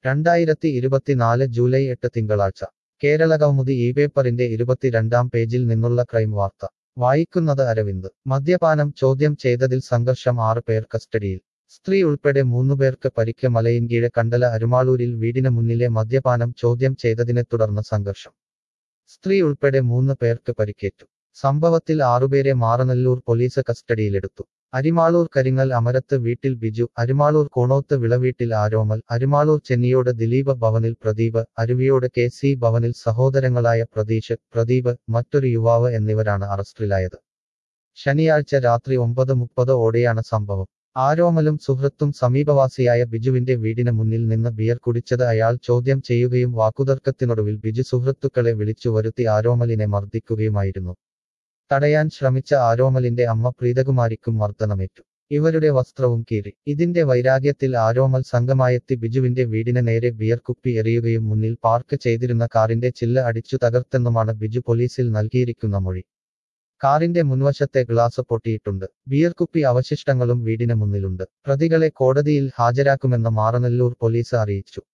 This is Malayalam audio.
രണ്ടായിരത്തി ഇരുപത്തിനാല് ജൂലൈ എട്ട് തിങ്കളാഴ്ച കേരളകൗമുദി ഈ പേപ്പറിന്റെ ഇരുപത്തിരണ്ടാം പേജിൽ നിന്നുള്ള ക്രൈം വാർത്ത വായിക്കുന്നത് അരവിന്ദ് മദ്യപാനം ചോദ്യം ചെയ്തതിൽ സംഘർഷം ആറ് പേർ കസ്റ്റഡിയിൽ സ്ത്രീ ഉൾപ്പെടെ മൂന്നുപേർക്ക് പരിക്ക് മലയിൻകീഴ് കണ്ടല അരുമാളൂരിൽ വീടിന് മുന്നിലെ മദ്യപാനം ചോദ്യം ചെയ്തതിനെ തുടർന്ന് സംഘർഷം സ്ത്രീ ഉൾപ്പെടെ മൂന്ന് പേർക്ക് പരിക്കേറ്റു സംഭവത്തിൽ ആറുപേരെ മാറനല്ലൂർ പോലീസ് കസ്റ്റഡിയിലെടുത്തു അരിമാളൂർ കരിങ്ങൽ അമരത്ത് വീട്ടിൽ ബിജു അരിമാളൂർ കോണോത്ത് വിളവീട്ടിൽ ആരോമൽ അരിമാളൂർ ചെന്നിയോട് ദിലീപ് ഭവനിൽ പ്രദീപ് അരുവിയോട് കെ സി ഭവനിൽ സഹോദരങ്ങളായ പ്രതീഷ് പ്രദീപ് മറ്റൊരു യുവാവ് എന്നിവരാണ് അറസ്റ്റിലായത് ശനിയാഴ്ച രാത്രി ഒമ്പത് മുപ്പത് ഓടെയാണ് സംഭവം ആരോമലും സുഹൃത്തും സമീപവാസിയായ ബിജുവിന്റെ വീടിന് മുന്നിൽ നിന്ന് ബിയർ കുടിച്ചത് അയാൾ ചോദ്യം ചെയ്യുകയും വാക്കുതർക്കത്തിനൊടുവിൽ ബിജു സുഹൃത്തുക്കളെ വിളിച്ചു വരുത്തി ആരോമലിനെ മർദ്ദിക്കുകയുമായിരുന്നു തടയാൻ ശ്രമിച്ച ആരോമലിന്റെ അമ്മ പ്രീതകുമാരിക്കും മർദ്ദനമേറ്റു ഇവരുടെ വസ്ത്രവും കീറി ഇതിന്റെ വൈരാഗ്യത്തിൽ ആരോമൽ സംഘമായെത്തി ബിജുവിന്റെ വീടിന് നേരെ ബിയർ കുപ്പി എറിയുകയും മുന്നിൽ പാർക്ക് ചെയ്തിരുന്ന കാറിന്റെ ചില്ല അടിച്ചു തകർത്തെന്നുമാണ് ബിജു പോലീസിൽ നൽകിയിരിക്കുന്ന മൊഴി കാറിന്റെ മുൻവശത്തെ ഗ്ലാസ് പൊട്ടിയിട്ടുണ്ട് ബിയർ കുപ്പി അവശിഷ്ടങ്ങളും വീടിന് മുന്നിലുണ്ട് പ്രതികളെ കോടതിയിൽ ഹാജരാക്കുമെന്ന് മാറനല്ലൂർ പോലീസ് അറിയിച്ചു